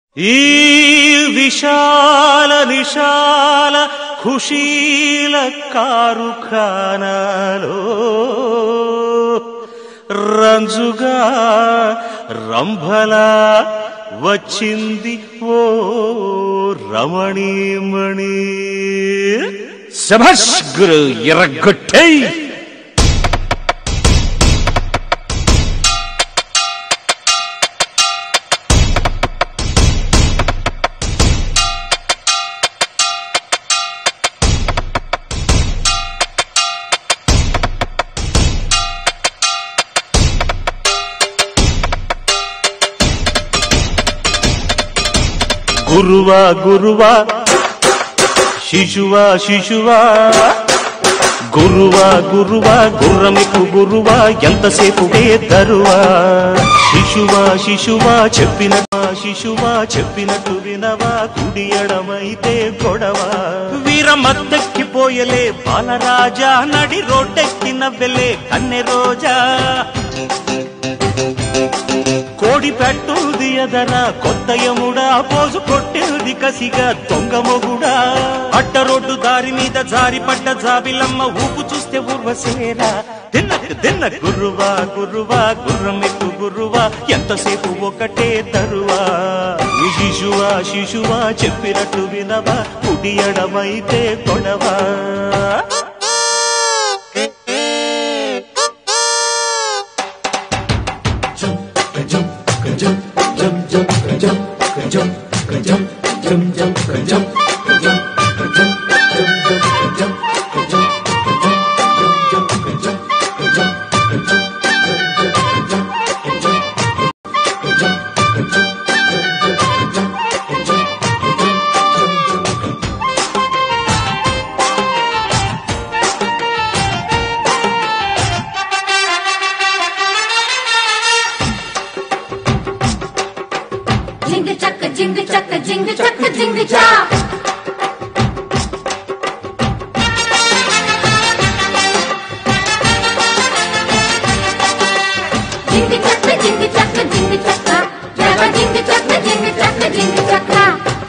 ఈ విశాల నిశాల ఖుషీల కారుఖానాలో రంజుగా రంభలా వచ్చింది ఓ రమణీమణి శభాష్ గురు ఎర్రగొట్టై గురువా గురువా శిశువా శిశువా గురువా గురువా గుర్రమికు గురువా ఎంతసేపు వేద్దరువా శిశువా శిశువా చెప్పిన శిశువా చెప్పినట్టు వినవా కుడి ఎడమైతే గొడవ వీరమత్తెక్కిపోయలే బాలరాజా నడి రోడ్డెక్కిన వెలే కన్నె రోజా కోడి పెట్టుది ఎదరా కొత్త యముడా పోజు కొట్టేది కసిగా దొంగ మొగుడా అడ్డ రోడ్డు దారి మీద జారి పడ్డ జాబిలమ్మ ఊపు చూస్తే ఊర్వశేరా తిన్న తిన్న గురువా గురువా గుర్రం ఎక్కు గురువా ఎంతసేపు ఒకటే తరువా ఈ శిశువా శిశువా చెప్పినట్టు వినవా కుడి ఎడమైతే కొడవా Jingle chaka, jingle chaka, jingle chaka, jingle cha. Jingle chaka, jingle chaka, jingle chaka. Jaga jingle chaka, jingle chaka, jingle chaka.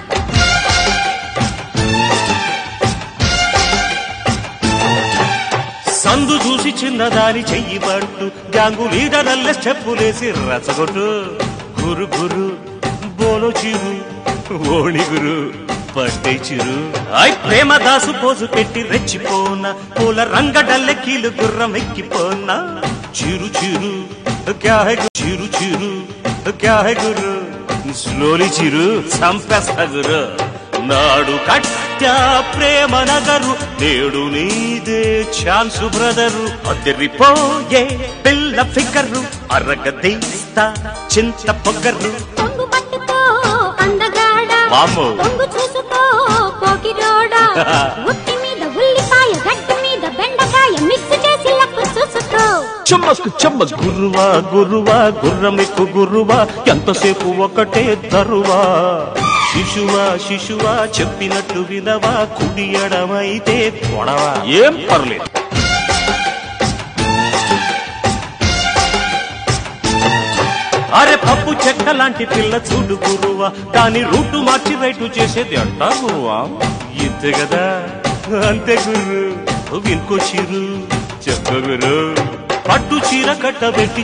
సందు చూసి చిన్నదాని చెయ్యి పట్టు గ్యాంగు లీడరల్లే స్టెప్పులేసి రచగొట్టు గురు గురు బోలో చిరు ఓణి గురు పట్టే చిరు ఐ ప్రేమ దాసు పోజు పెట్టి రెచ్చిపోన పూల రంగడల్లె కీలు గుర్రం ఎక్కిపోనా చిరు చిరు క్యా హై గు- చిరు చిరు క్యా హై గురు స్లోలి చిరు చంపేస్తా గురు నాడు కట్ట ప్రేమ నగరు నేడు నీదే ఛాన్సు బ్రదరు అదిరిపోయే పిల్ల ఫిగరు అరగదీస్తా చింత పొగరు పొంగు పట్టుకో అందగాడ వామ్మో. పొంగు చూసుకో పోకిరోడా ఉత్తి మీద ఉల్లిపాయ గడ్డి మీద బెండకాయ మిక్స్ చేసి లక్కు చూసుకో చెమ్మకు చెమ్మ గురువా గురువా గుర్రమిక్కు గురువా ఎంతసేపు ఒకటే దరువా శిశువా శిశువా చెప్పినట్టు వినవా కుడి ఎడమైతే కొడవా ఏం పర్లేదు అరే పప్పు చెక్క లాంటి పిల్ల చూడు గురువా దాని రూటు మార్చి రైటు చేసేది అంటా గురువా ఇంతే కదా అంతే గురు వినుకో చిరు చెప్ప గురు పట్టు చీర కట్టబెట్టి